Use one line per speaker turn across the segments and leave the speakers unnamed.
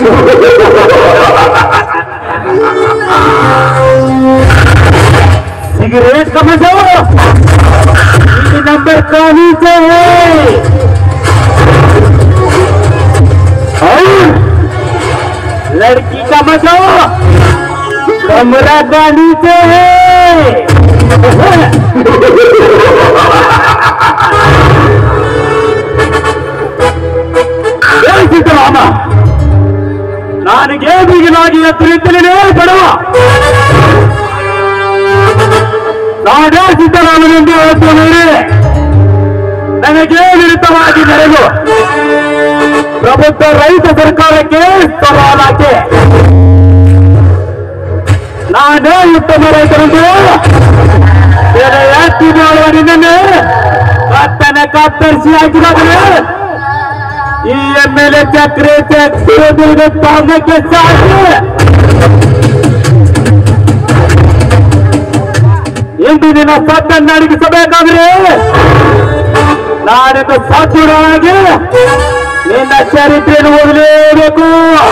Cigarette समझो seat number कहानी से है और लड़की का मजो कमरा का नीचे है ಜೈ ಸಿದ್ದರಾಮ ನನಗೆ ಬೀಗನಾಗಿ ಎತ್ತರಿದ್ದಲೇ ಬಡವ ನಾನೇ ಸಿದ್ದರಾಮನೆಂದು ಹೇಳುತ್ತೇನೆ ನನಗೆ ವಿರುದ್ಧವಾಗಿ ನಡೆದು ಪ್ರಬುದ್ಧ ರೈತ ಸರ್ಕಾರಕ್ಕೆ ಸವಾಲಾಕೆ ನಾನೇ ಉತ್ತಮ ರೈತರೆಂದು ಬೆಲೆ ಎತ್ತಿ ಮಾಡುವ ನಿನ್ನನ್ನು ಕತ್ತನ ಕತ್ತರಿಸಿ ಹಾಕಿದಾಗಲೇ ಈ ಎಂ ಎಲ್ ಎ ಚಕ್ರೆ ಚಕ್ರ ತಾಂಗಕ್ಕೆ ಸಾಕು ಇಂದು ನಿನ್ನ ಸತ್ತನ್ನು ಅಡಗಿಸಬೇಕಾದ್ರೆ ನಾನಿಂದು ಸದ್ಗುಣವಾಗಿ ನಿನ್ನ ಚರಿತ್ರೆಯನ್ನು ಓದಲೇಬೇಕು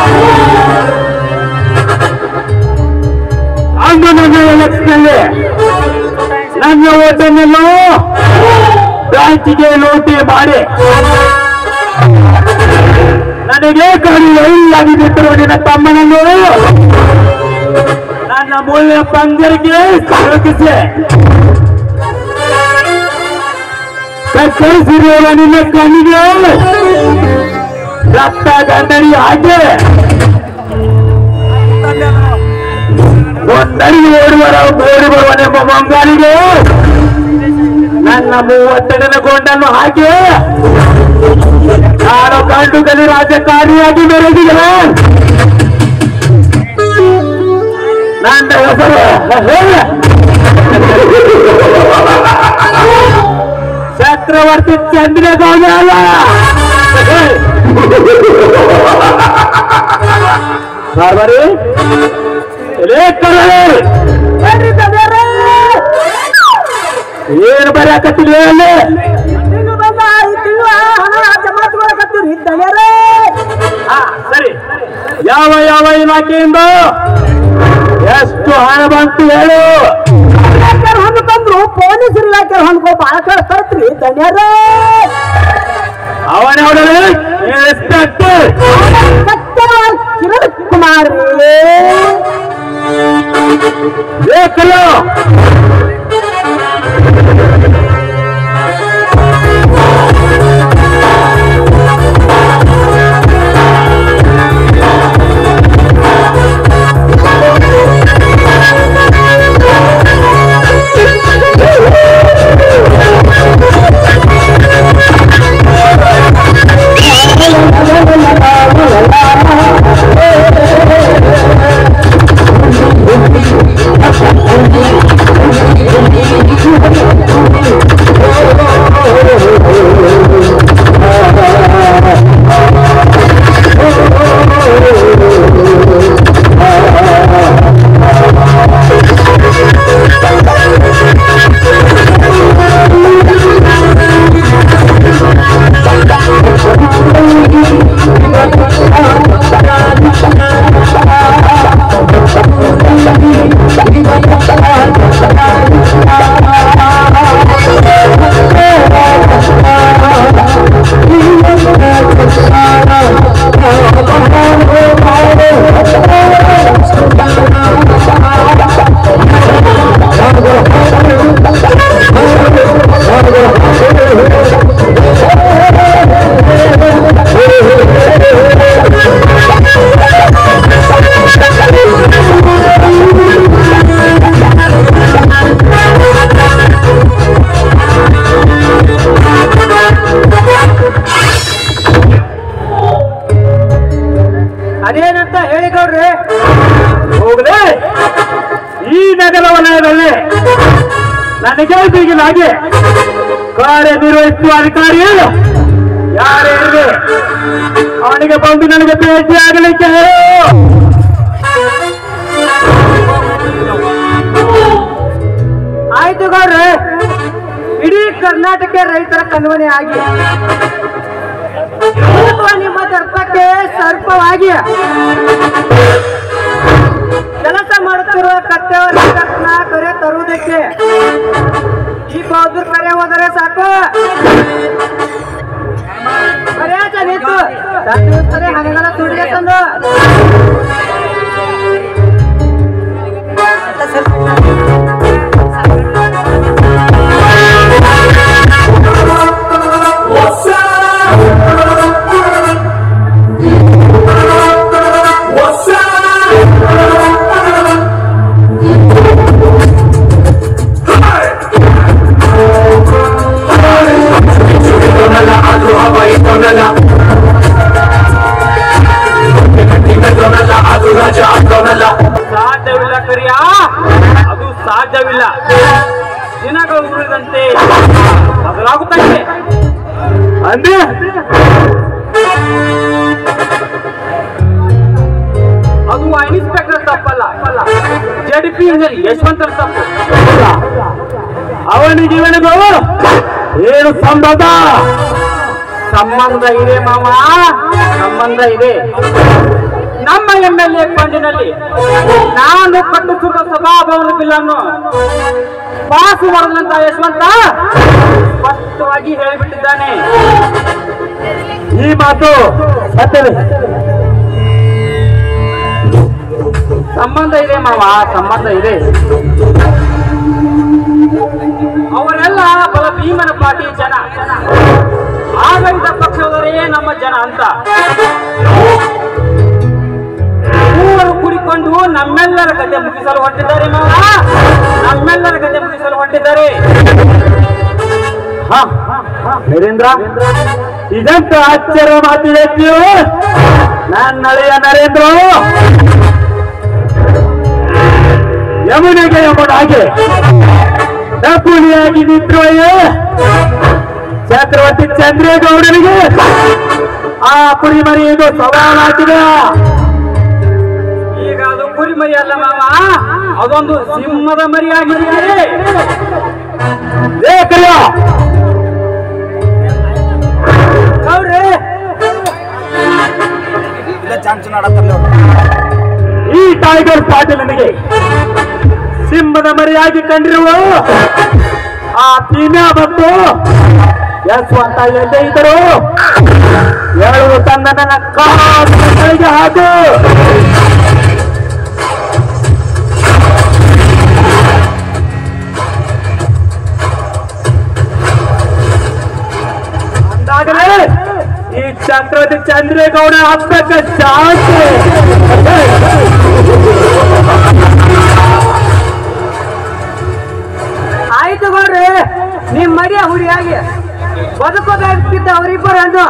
ಅಂದು ನನ್ನ ಎಲೆಕ್ಷನ್ನಲ್ಲಿ ನನ್ನ ಓಟನ್ನೆಲ್ಲೂ ಬ್ಯಾಂಕಿಗೆ ಲೂಟಿ ಮಾಡಿ ನನಗೆ ಕಡಿ ಎಳ್ಳಾಗಿ ಬಿಟ್ಟರು ನಿನ್ನ ತಮ್ಮನನ್ನು ನನ್ನ ಮೂಲ ಪಂಜರಿಗೆ ಸಾಗಿಸಿ ಕತ್ತರಿಸಿರುವ ನಿನ್ನ ಕಣ್ಣಿಗೆ ರಕ್ತ ಗಂಡರಿ ಹಾಕಿ ಒಂದರಿಗೆ ಓಡುವರ ಓಡಿ ಬರುವನೆಂಬ ಮಂಗಾರಿಗೆ ನನ್ನ ಮೂವತ್ತೆರಡನೇ ಗೊಂಡನ್ನು ಹಾಕಿ ನಾನು ಕಂಡು ಕಲಿ ರಾಜಕಾರಿಯಾಗಿ ಮೆರೆದಿದ್ದೇನೆ ನನ್ನ ಹೆಸರು ಚಕ್ರವರ್ತಿ ಚಂದ್ರಗೌಡ ಅಲ್ಲ ಬಾರ್ಬರಿ ಎಲೇ ಕರಳೆ. ಏನು ಬರೆಯಕತ್ತಿಲ್ಲ ಅಲ್ಲಿ
ತಿಂಗಳು ಬಂದ ಈ ತಿಂಗಳ ಹಣ ಜಮಾ ತಗೊಳಕತ್ತೀರಿ ದಳ್ಯರೇ
ಹಾ, ಸರಿ ಯಾವ ಯಾವ ಇಲಾಖೆಯಿಂದ ಎಷ್ಟು ಹಣ ಬಂತು ಹೇಳು
ಇಲಾಖೆ ಹಣ್ಣು ತಂದ್ರು ಪೊಲೀಸ್ ಇಲಾಖೆ ಹಣ್ಣು ಬಾಳ ಕಳಿಸ್ತಾರತ್ರಿ ದಣ್ಯರೇ
ಅವನ ಹೊಡಲಿ ಇನ್ಸ್ಪೆಕ್ಟರ್
ಸತ್ಯವಾನ್ ಕಿರಣ್ ಕುಮಾರ್
ಬೇಕಲ್ಲ
ಅದೇನಂತ ಹೇಳಿ ಗೌಡ್ರಿ
ಹೋಗಲೇ ಈ ನಗರ ವಲಯದಲ್ಲಿ ನನಗೆ ಬೀಗಿಲಾಗಿ ಕಾರ್ಯನಿರ್ವಹಿಸುವ ಅಧಿಕಾರಿ ಯಾರೇ ಇರಲಿ ಅವನಿಗೆ ಬಂದು ನನಗೆ ಭೇಟಿ ಆಗಲಿಕ್ಕೆ ಹೇಳು
ಆಯ್ತು ಗೌಡ್ರೆ ಇಡೀ ಕರ್ನಾಟಕ ರೈತರ ಕಣ್ಮನೆ ಆಗಿ ಇವತ್ತು ನಿಮ್ಮ ದರ್ಪಕ್ಕೆ ಸರ್ಪ ರೂಪವಾಗಿ ಕೆಲಸ ಮಾಡುತ್ತಿರುವ ಕತ್ತೆಯವರ ತಕ್ಷಣ ಕರೆ ತರುವುದಕ್ಕೆ ಈ ಬೌದ್ಧರು ಕರೆ ಹೋದರೆ ಸಾಕು ಕರೆಯಾಚ ನಿಂತು ಕರೆ ಹಣಗಳ ತುಡಿಗೆ ತಂದು
ಸಾಧ್ಯವಿಲ್ಲ ಕರಿಯ ಅದು ಸಾಧ್ಯವಿಲ್ಲ ದಿನಗಳು ಉಳಿದಂತೆ ಬದಲಾಗುತ್ತದೆ ಅಂದ್ರೆ ಅದು ಇನ್ಸ್ಪೆಕ್ಟರ್ ತಪ್ಪಲ್ಲ ಜೆಡ್ ಪಿ ಯಶವಂತರ ತಪ್ಪು ಅವನಿಗೆ ಇವನಿಗೂ ಏನು ಸಂಬಂಧ ಸಂಬಂಧ ಇದೆ ಮಾವ ಸಂಬಂಧ ಇದೆ ನಮ್ಮ ಎಂ ಎಲ್ ಎ ಫಂಡಿನಲ್ಲಿ ನಾನು ಕಟ್ಟುತ್ತಿರುವ ಸಭಾಭವನ ಬಿಲ್ಲನ್ನು ಪಾಸ್ ಮಾಡದಂತ ಯಶವಂತ ಸ್ಪಷ್ಟವಾಗಿ ಹೇಳಿಬಿಟ್ಟಿದ್ದಾನೆ ಈ ಮಾತು ಸತ್ಯವೇ ಸಂಬಂಧ ಇದೆ ಮಾವ ಸಂಬಂಧ ಇದೆ ಅವರೆಲ್ಲ ಬಲ ಭೀಮನ ಪಾಟಿ ಜನ ಆಡಳಿತ ಪಕ್ಷದವರೇ ನಮ್ಮ ಜನ ಅಂತ ಮೂವರು ಕೂಡಿಕೊಂಡು ನಮ್ಮೆಲ್ಲರ ಕತೆ ಮುಗಿಸಲು ಹೊರಟಿದ್ದಾರೆ ಮಾವ ನಮ್ಮೆಲ್ಲರ ಕತೆ ಮುಗಿಸಲು ಹೊರಟಿದ್ದಾರೆ ಹ, ನರೇಂದ್ರ ಇದಂತ ಆಶ್ಚರ್ಯ ಮಾತು ಹೇಳ್ತೀವಿ ನನ್ನ ಹಳೆಯ ನರೇಂದ್ರ ಯಮುನೆಗೆ ಯಮುನ ಹಾಗೆ ನಕುಲಿಯಾಗಿ ನಿಂತ್ರೋಯ ಚಕ್ರವರ್ತಿ ಚಂದ್ರೇಗೌಡನಿಗೆ ಆ ಕುರಿ ಮರಿ ಇದು ಸವಾಲಾಗಿದೆ ಈಗ ಅದು ಕುರಿ ಮರಿ ಅಲ್ಲ ಮಾವ ಅದೊಂದು ಸಿಂಹದ ಮರಿ ಆಗಿದೆ ಹೌದ್ರಿ ಈ ಟೈಗರ್ ಪಾಟೀಲನಿಗೆ ಸಿಂಹದ ಮರಿಯಾಗಿ ಕಂಡಿರುವ ಆ ಪೀಮ್ಯಾ ಮತ್ತು ಯಶವಂತ ಎಲ್ಲೇ ಇದ್ದರು ಹೇಳುವ ತನ್ನ ನನ್ನ ಕಾಲಿಗೆ ಹಾಕು ಅಂದಾಗಲೇ ಈ ಚಕ್ರವರ್ತಿ ಚಂದ್ರೇಗೌಡ ಹತ್ತಕ್ಕೆ ಚಾನ್ಸ್
ಆಯ್ತು ಗೌಡ್ರಿ ನಿಮ್ ಮರಿಯ ಹುಡಿಯಾಗಿ ಬದುಕೋದಾಗ್ತಿದ್ದ ಅವರಿಬ್ಬರನ್ನು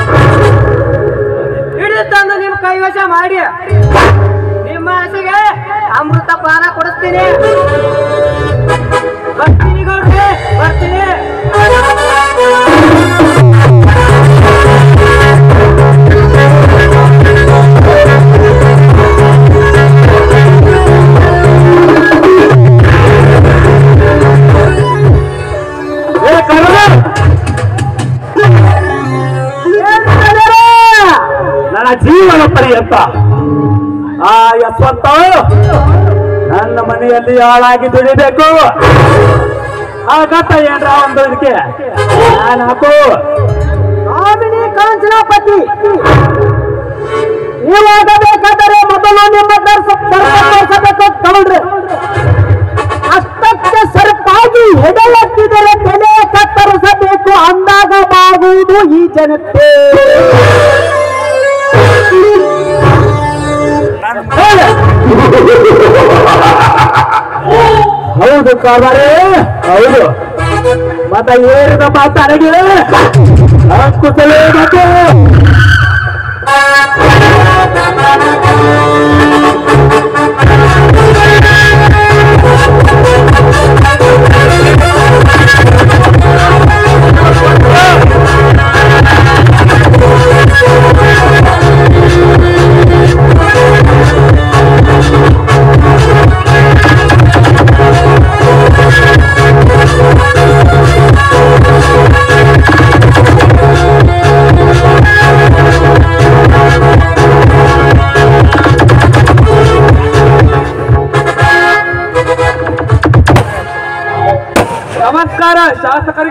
ಹಿಡಿದು ತಂದು ನಿಮ್ ಕೈವಶ ಮಾಡಿ ನಿಮ್ಮ ಆಸೆಗೆ ಅಮೃತ ಪಾನ ಕೊಡಿಸ್ತೀನಿ ಬರ್ತೀನಿ ಗೌಡ್ರಿ ಬರ್ತೀನಿ
ಏ ಕರ್ಣ! ನನ್ನ ಜೀವನ ಪರ್ಯಂತ ಆ ಯಶವಂತ ನನ್ನ ಮನೆಯಲ್ಲಿ ಹಾಳಾಗಿ ದುಡಿಬೇಕು ಆ ಗಟ್ಟ ಏನ್ರ ಒಂದು ಇದಕ್ಕೆ ನಾನು ಹಾಕು
ಕಾಮಿನಿ ಕಾಂಚನಾಪತಿ ನೀವಾಗಬೇಕಾದರೆ ಮೊದಲು ನಿಮ್ಮ ದರ್ಶ ದರ್ಶಬೇಕು ತಗೊಳ್ರಿ ಅಷ್ಟಕ್ಕೆ ಸರಪಾಗಿ ಹೆಡೆಯತ್ತಿದರೆ ತಲೆ ಕತ್ತರಿಸಬೇಕು ಅಂದಾಗ ಬಾಗುವುದು ಈ ಜನತೆ
ಹೌದು ಕಾಬಾರೆ ಹೌದು ಮತ ಏರಿದ ಮಾತಾಡಿಗೆ ಅಂಕುಶಲೇ ಮತ್ತು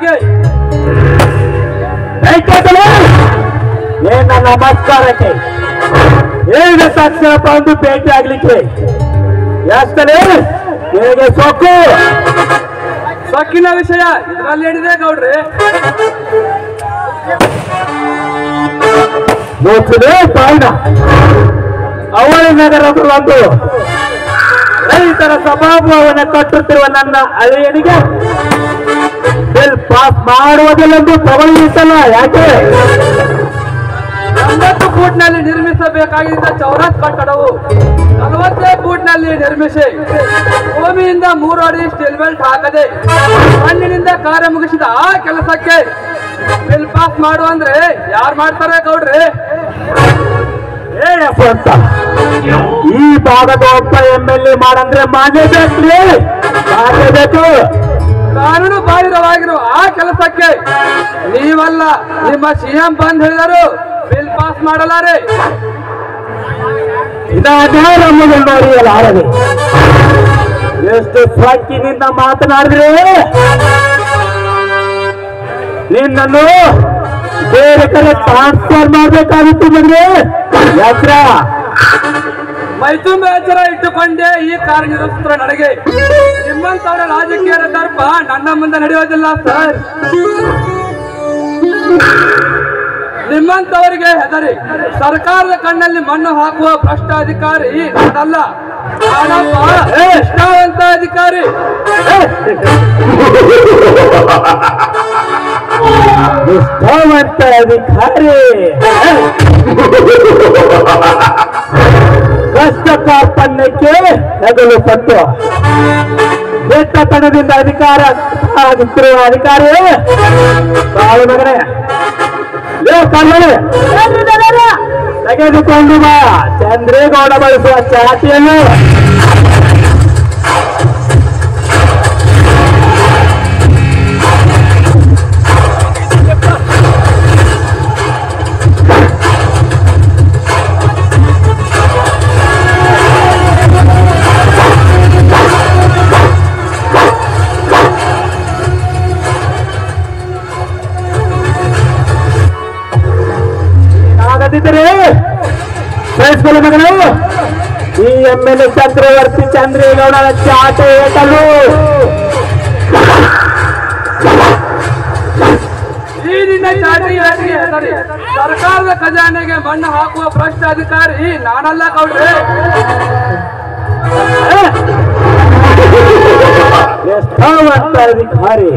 ವೇದಿಕೆಗೆ
ವೆಂಕಟೇಶ್ ಏನ ನಮಸ್ಕಾರಕ್ಕೆ ಏಳು ತಕ್ಷಣ ಬಂದು ಭೇಟಿ ಆಗ್ಲಿಕ್ಕೆ ಯಾಸ್ತಲೇ ನಿನಗೆ ಸೊಕ್ಕು
ಸೊಕ್ಕಿನ ವಿಷಯ ಇದರಲ್ಲಿ ಏನಿದೆ ಗೌಡ್ರಿ
ನೋಡ್ತಿದೆ ಪಾಂಡ ಅವಳಿ ನಗರದ ಒಂದು ರೈತರ ಸ್ವಭಾವವನ್ನು ಕಟ್ಟುತ್ತಿರುವ ನನ್ನ ಅಳಿಯನಿಗೆ ಬಿಲ್ ಪಾಸ್ ಮಾಡುವುದಿಲ್ಲೊಂದು ಪ್ರಬಲ ಇತ್ತಲ್ಲ ಯಾಕೆ
ಎಂಬತ್ತು ಫೂಟ್ನಲ್ಲಿ ನಿರ್ಮಿಸಬೇಕಾಗಿದ್ದ ಚೌರಸ್ ಕಟ್ಟಡವು ನಲವತ್ತೇ ಫೂಟ್ನಲ್ಲಿ ನಿರ್ಮಿಸಿ ಭೂಮಿಯಿಂದ ಮೂರು ಅಡಿ ಸ್ಟೀಲ್ ಬೆಲ್ಟ್ ಹಾಕದೆ ಮಣ್ಣಿನಿಂದ ಕಾರ್ಯ ಮುಗಿಸಿದ ಆ ಕೆಲಸಕ್ಕೆ ಬಿಲ್ ಪಾಸ್ ಮಾಡು ಅಂದ್ರೆ ಯಾರು ಮಾಡ್ತಾರೆ ಗೌಡ್ರಿ
ಏನಪ್ಪ ಅಂತ ಈ ಭಾಗದ ಒಬ್ಬ ಎಂ ಎಲ್ ಎ ಮಾಡಂದ್ರೆ ಮಾಡಲೇಬೇಕ್ರಿ ಮಾಡಲೇಬೇಕು
ಕಾನೂನು ಬಾಹಿರವಾಗಿರುವ ಆ ಕೆಲಸಕ್ಕೆ ನೀವಲ್ಲ ನಿಮ್ಮ ಸಿಎಂ ಬಂದ್ ಹೇಳಿದರು ಬಿಲ್ ಪಾಸ್ ಮಾಡಲಾರೆ
ಇದಾದ್ಮೇಲೆ ನೋಡಿ ಅಲ್ಲ ಆರದೆ ಎಷ್ಟು ಸಾಕಿನಿಂದ ಮಾತನಾಡಿದ್ರೆ ನಿನ್ನನ್ನು ಬೇರೆ ಕಡೆ ಟ್ರಾನ್ಸ್ಫರ್ ಮಾಡ್ಬೇಕಾಗಿತ್ತು ಬಂದ್ರೆ ಯಾತ್ರ
ಮೈತುಂಬ ಎಚ್ಚರ ಇಟ್ಟುಕೊಂಡೇ ಈ ಕಾರ್ಯನಿರ್ವಹಿಸುತ್ತಿರುವ ನನಗೆ ನಿಮ್ಮಂತವರ ರಾಜಕೀಯ ದರ್ಪ ನನ್ನ ಮುಂದೆ ನಡೆಯೋದಿಲ್ಲ ಸರ್ ನಿಮ್ಮಂತವರಿಗೆ ಹೆದರಿ ಸರ್ಕಾರದ ಕಣ್ಣಲ್ಲಿ ಮಣ್ಣು ಹಾಕುವ ಭ್ರಷ್ಟ ಅಧಿಕಾರಿ ನಾನಲ್ಲ ನಾನೊಬ್ಬ ನಿಷ್ಠಾವಂತ ಅಧಿಕಾರಿ
ನಿಷ್ಠಾವಂತ ಅಧಿಕಾರಿ ಕಷ್ಟ ಕಾರ್ಪಣ್ಯಕ್ಕೆ ಹೆಗಲು ಪಟ್ಟು ಬೆಟ್ಟತನದಿಂದ ಅಧಿಕಾರ ಆಗುತ್ತಿರುವ ಅಧಿಕಾರಿ ಬಾಳು ಮಗನೇ ಲೇ ಕಲ್ಲನೆ ತೆಗೆದುಕೊಂಡು ಬಾ ಚಂದ್ರೇಗೌಡ ಬಳಸುವ ಚಾಟಿಯನ್ನು ಆಗದಿದ್ದರೆ ಬಯಸ್ಕೊಳ್ಳ ಮಗನು ಈ ಎಂ ಎಲ್ ಎ ಚಂದ್ರವರ್ತಿ ಚಂದ್ರೇಗೌಡರ ಚಾಟ ಏಟಲು
ಈ ನಿನ್ನ ಚಾಟಿಗೆ ಯಾರಿಗೆ ಹೆದರಿ ಸರ್ಕಾರದ ಖಜಾನೆಗೆ ಮಣ್ಣು ಹಾಕುವ ಭ್ರಷ್ಟ ಅಧಿಕಾರಿ ನಾನಲ್ಲ ಗೌಡ್ರೆ
ನಿಷ್ಠಾವಂತ ಅಧಿಕಾರಿ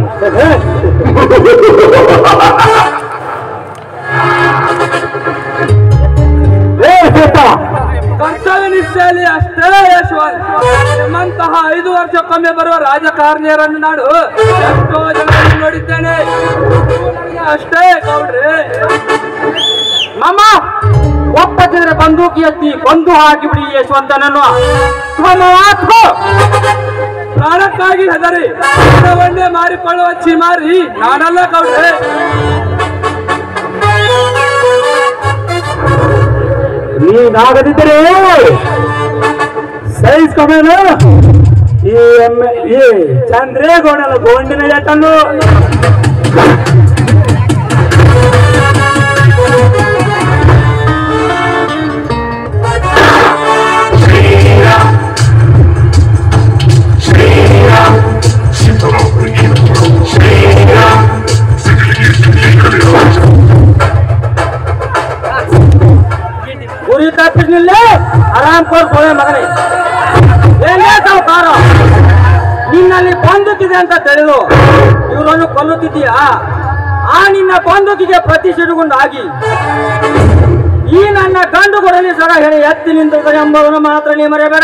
ಏ ಸೀತ
ಕರ್ತವ್ಯ ನಿಷ್ಠೆಯಲ್ಲಿ ಅಷ್ಟೇ ಯಶವಂತ್ ನಿಮ್ಮಂತಹ ಐದು ವರ್ಷಕ್ಕೊಮ್ಮೆ ಬರುವ ರಾಜಕಾರಣಿಯರನ್ನು ನಾನು ಎಷ್ಟೋ ಜನರನ್ನು ನೋಡಿದ್ದೇನೆ ಅಷ್ಟೇ ಗೌಡ್ರೆ
ಮಾಮ ಒಪ್ಪದಿದ್ರೆ ಬಂದೂಕಿ ಎತ್ತಿ ಬಂದು ಹಾಕಿಬಿಡಿ ಯಶವಂತನನ್ನು ಥು.
ಪ್ರಾಣಕ್ಕಾಗಿ ಹೆದರಿ ಪ್ರಾಣವನ್ನೇ ಮಾರಿಕೊಳ್ಳುವ ಚಿಮಾರಿ ನಾನಲ್ಲ ಗೌಡ್ರೆ
ನೀನಾಗದಿದ್ದರೆ ಸೈಜ್ ಕಮೇನು ಈ ಎಮ್ ಈ ಚಂದ್ರೇಗೌಡನ ಗೋಂಡಿನ ಜಟನ್ನು
ಗುರಿ ತಪ್ಪಿಸ್ನಿಲ್ಲ ಆರಾಮ್ ಕೊಡ್ಕೊಳ್ಳೆ ಮಗನೇ ಏನೇ ಸಾವುಕಾರ ನಿನ್ನಲ್ಲಿ ಬಂದೂಕಿದೆ ಅಂತ ತಿಳಿದು ಇವರನ್ನು ಕೊಲ್ಲುತ್ತಿದ್ದೀಯಾ ಆ ನಿನ್ನ ಬಂದೂಕಿಗೆ ಪ್ರತಿ ಸಿಡುಗುಂಡಾಗಿ ಈ ನನ್ನ ಗಂಡು ಕೊಡಲಿ ಸರ ಹೇಳಿ ಎತ್ತಿ ನಿಂತಿದ್ದ ಎಂಬುದನ್ನು ಮಾತ್ರ ನೀ ಮರೆಯಬೇಡ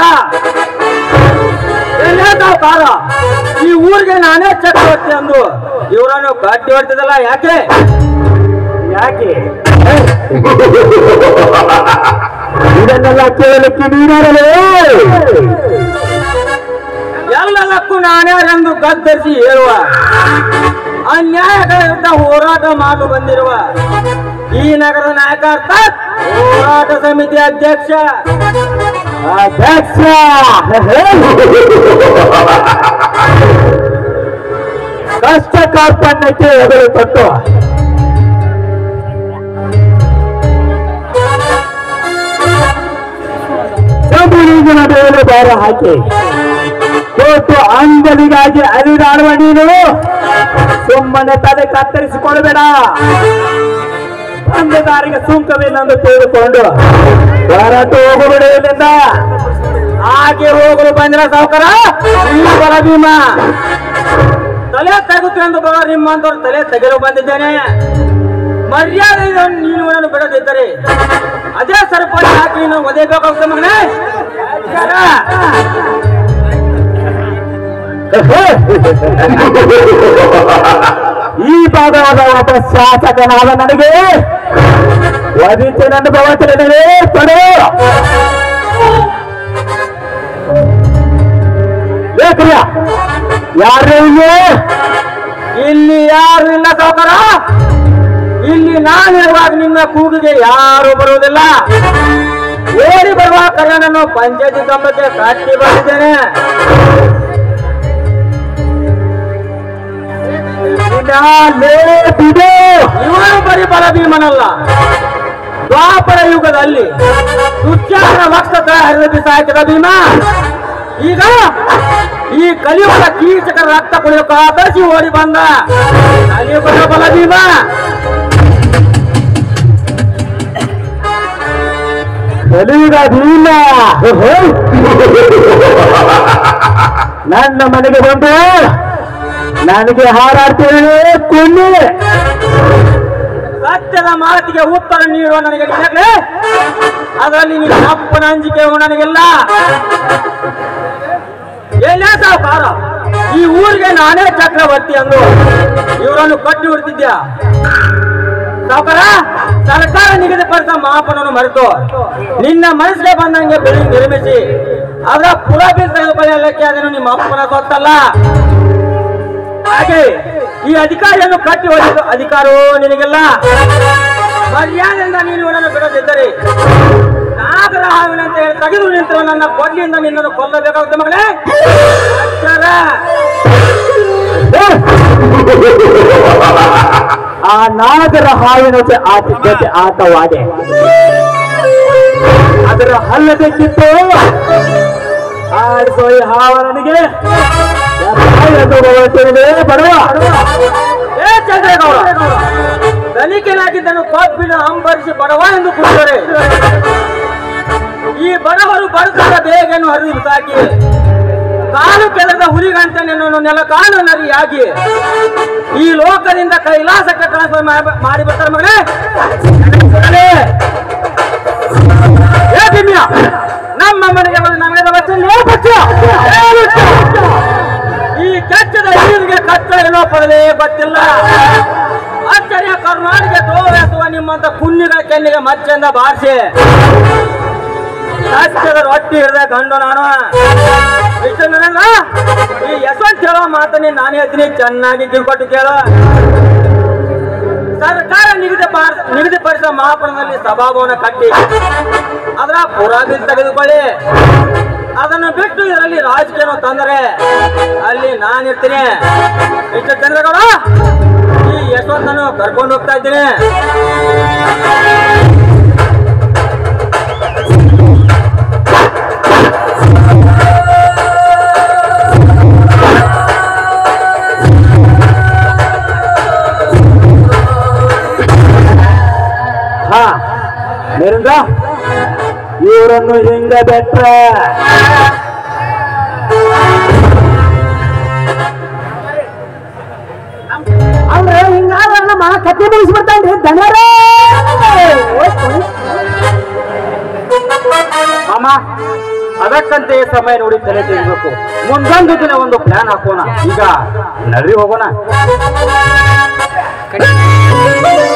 ಏನೇ ಸಾವುಕಾರ ಈ ಊರಿಗೆ ನಾನೇ ಚಕ್ರವರ್ತಿ ಅಂದು ಇವರನ್ನು ಕಟ್ಟಿ ಹೊಡ್ತಿದ್ದಲ್ಲ ಯಾಕೆ
ಯಾಕೆ ಇದನ್ನೆಲ್ಲ ಕೇಳಲಿಕ್ಕೆ ನೀನಾರಲೇ
ಎಲ್ಲದಕ್ಕೂ ನಾಣ್ಯರೆಂದು ಗದ್ದರಿಸಿ ಹೇಳುವ ಅನ್ಯಾಯಗಳ ವಿರುದ್ಧ ಹೋರಾಟ ಮಾಡು ಬಂದಿರುವ ಈ ನಗರದ ನಾಯಕ ಹೋರಾಟ ಸಮಿತಿ ಅಧ್ಯಕ್ಷ
ಅಧ್ಯಕ್ಷ ಕಷ್ಟ ಕಾರ್ಪಣ್ಯಕ್ಕೆ ಎದುರು ತೊಟ್ಟು ಸಮುದ್ರನ ಮೇಲೆ ಬಾರ ಹಾಕಿ ಕೊಟ್ಟು ಅಂಗಲಿಗಾಗಿ ಅರಿದಾಡುವ ನೀನು ಸುಮ್ಮನೆ ತಲೆ ಕತ್ತರಿಸಿಕೊಳ್ಳಬೇಡ ಬಂದದಾರಿಗೆ ಸುಂಕವಿല്ലെಂದು ತಿಳಿದುಕೊಂಡು ಹೊರಟು ಹೋಗಬೇಡ ಇಲ್ಲಿಂದ
ಹಾಗೆ ಹೋಗಲು ಬಂದಿರ ಸಾವುಕಾರ ಈ ಬಲ ಭೀಮ ತಲೆ ತೆಗುತ್ತು ಎಂದು ಬರೋ ನಿಮ್ಮಂತವ್ರು ತಲೆ ತೆಗೆದು ಬಂದಿದ್ದೇನೆ ಮರ್ಯಾದೆ ನೀನು ನನ್ನ ಬಿಡದಿದ್ದರೆ ಅದೇ ಸರಪಳಿ ಹಾಕಿ ನೀನು ಒದೇಬೇಕಾಗುತ್ತೆ ಮಗನೇ ಯಾರ?
ಈ ಭಾಗವಾದ ಒಬ್ಬ ಶಾಸಕನಾದ ನನಗೆ ವಧಿಸಿ ನನ್ನ ಭವ ತಿಳಿದರೆ ಪಡು ಬೇಕ್ರಿಯ ಯಾರು ಇಲ್ಲಿ
ಇಲ್ಲಿ ಯಾರು ಇಲ್ಲ ಸಾವುಕಾರ ಇಲ್ಲಿ ನಾನಿರುವಾಗ ನಿನ್ನ ಕೂಗಿಗೆ ಯಾರು ಬರುವುದಿಲ್ಲ ಓಡಿ ಬರುವ ಕರ್ಣನನ್ನು ಪಂಚಾಯತಿ ಕಂಬಕ್ಕೆ ಕಟ್ಟಿ ಬಂದಿದ್ದೇನೆ
ಲೇಟಿದೆ
ಇವನು ಬರೀ ಬಲ ಭೀಮನಲ್ಲ ದ್ವಾಪರ ಯುಗದಲ್ಲಿ ದುಶ್ಯಾಸನ ವಕ್ಷತ ಹರಿದ ಬಿಸಾಕಿದ ಭೀಮ ಈಗ ಈ ಕಲಿಯುಗದ ಕೀಚಕರ ರಕ್ತ ಕುಡಿಯೋಕೆ ಆದರ್ಶಿ ಓಡಿ ಬಂದ ಕಲಿಯುಗದ ಬಲ ಭೀಮ
ಕಲಿಯುಗ ಭೀಮ ನನ್ನ ಮನೆಗೆ ಬಂದು ನನಗೆ ಹಾರಾಡ್ತೇನೆ ಕುಣ್ಣಿ
ಸತ್ಯದ ಮಾತಿಗೆ ಉತ್ತರ ನೀಡುವ ನನಗೆ ನಿನಗೆ ಅದರಲ್ಲಿ ನಿನ್ನ ಅಪ್ಪನ ಅಂಜಿಕೆ ನನಗಿಲ್ಲ ಎಲ್ಲೇ ಸಾವುಕಾರ ಈ ಊರಿಗೆ ನಾನೇ ಚಕ್ರವರ್ತಿ ಅಂದು ಇವರನ್ನು ಕಟ್ಟಿ ಹೊಡ್ತಿದ್ಯಾ ಸಾವುಕಾರ ಸರ್ಕಾರ ನಿಗದಿಪಡಿಸಿದ ಮಾಪನವನ್ನು ಮರೆತು ನಿನ್ನ ಮನಸ್ಸಿಗೆ ಬಂದಂಗೆ ಬಿಲ್ಡಿಂಗ್ ನಿರ್ಮಿಸಿ ಅದರ ಪುರ ಬಿಲ್ ತೆಗೆದುಕೊಳ್ಳಲಿಕ್ಕೆ ಅದನ್ನು ನಿಮ್ಮ ಅಪ್ಪನ ಗೊತ್ತಲ್ಲ ಹಾಗೆ ಈ ಅಧಿಕಾರಿಯನ್ನು ಕಟ್ಟಿ ಹೊಡೆದು ಅಧಿಕಾರವೂ ನಿನಗಿಲ್ಲ ಮರ್ಯಾದೆಯಿಂದ ನೀನು ಇವನನ್ನು ಬಿಡದಿದ್ದರೆ ನಾಗರ ಹಾವಿನಂತ ಹೇಳಿ ತೆಗೆದು ನಿಂತಿರುವ ನನ್ನ ಕೊಡ್ಲಿಯಿಂದ ನಿನ್ನನ್ನು ಕೊಲ್ಲಬೇಕಾಗುತ್ತೆ ಮಗಳೇ ಅಕ್ಷರ
ಆ ನಾಗರ ಹಾವಿನ ಜೊತೆ ಆಟ ಜೊತೆ ಆಟವಾಡೆ ಅದರ ಹಲ್ಲಬೇಕಿತ್ತು ಆಡಿಸೋ ಈ ಹಾವನಿಗೆ ಬರುವ
ಏ ಚಂದ್ರೇಗೌಡ ಧನಿಕನಾಗಿದ್ದನು ಕಬ್ಬಿನ ಅಂಬರಿಸಿ ಬಡವ ಎಂದು ಕೂಡಿದರೆ ಈ ಬಡವರು ಬಡತನ ಬೇಗನ್ನು ಹರಿದು ಬಿಸಾಕಿ ಕಾಲು ಕೆಳದ ಹುಲಿಗಂಟ ನಿನ್ನನ್ನು ನೆಲ ಕಾಲು ನರಿಯಾಗಿ ಈ ಲೋಕದಿಂದ ಕೈಲಾಸಕ್ಕೆ ಟ್ರಾನ್ಸ್ಫರ್ ಮಾಡಿ ಬರ್ತಾರೆ ಮಗನೇ ಏ ಬಿಮ್ಯ ನಮ್ಮ ಮನೆಗೆ ಬಂದು ನಮಗೆ ಬಚ್ಚಲ್ಲಿ ಏ ಬಚ್ಚ? ಏ ಬಚ್ಚ? ಈ ಕೆಚ್ಚದ ನೀರಿಗೆ ಕಚ್ಚ ಏನೋ ಪಡದೆ ಗೊತ್ತಿಲ್ಲ ಆಶ್ಚರ್ಯ ಕರ್ನಾಟಕ ದ್ರೋಹಿಸುವ ನಿಮ್ಮಂತ ಕುನ್ನಿಗಳ ಕೆನ್ನಿಗೆ ಮಚ್ಚೆಂದ ಬಾರಿಸಿ ಸತ್ಯದ ರೊಟ್ಟಿ ಹಿಡಿದ ಗಂಡು ನಾನು ಇಷ್ಟು ನನಗ ಈ ಯಶವಂತ ಹೇಳೋ ಮಾತನ್ನೇ ನಾನು ಹೇಳ್ತೀನಿ ಚೆನ್ನಾಗಿ ಕಿರ್ಕೊಟ್ಟು ಕೇಳು ಸರ್ಕಾರ ನಿಗದಿ ನಿಗದಿಪಡಿಸಿದ ಮಹಾಪುರದಲ್ಲಿ ಸಭಾಭವನ ಕಟ್ಟಿ ಅದರ ಪುರಾದಿ ತೆಗೆದುಕೊಳ್ಳಿ ಅದನ್ನು ಬಿಟ್ಟು ಇದರಲ್ಲಿ ರಾಜಕೀಯ ತಂದರೆ ಅಲ್ಲಿ ನಾನಿರ್ತೀನಿ ಇಷ್ಟು ಚಂದ್ರಗೌಡ ಈ ಯಶವಂತನು ಕರ್ಕೊಂಡು ಹೋಗ್ತಾ ಇದ್ದೀನಿ
ಹಾ ಮೇರಿಂದ ಇವರನ್ನು ಹಿಂಗ ಬೆಟ್ರೆ
ಅವ್ರು ಹಿಂಗಾದ್ರೆ ನಮ್ಮ ಕತ್ತಿ ಮುಗಿಸ್ಬಿಡ್ತಾನ್ರಿ ದನರೇ
ಅಮ್ಮ ಅದಕ್ಕಂತೆ ಸಮಯ ನೋಡಿ ತಲೆ ತಿನ್ಬೇಕು ಮುಂದೊಂದು ದಿನ ಒಂದು ಪ್ಲಾನ್ ಹಾಕೋಣ ಈಗ ನಡ್ರಿ ಹೋಗೋಣ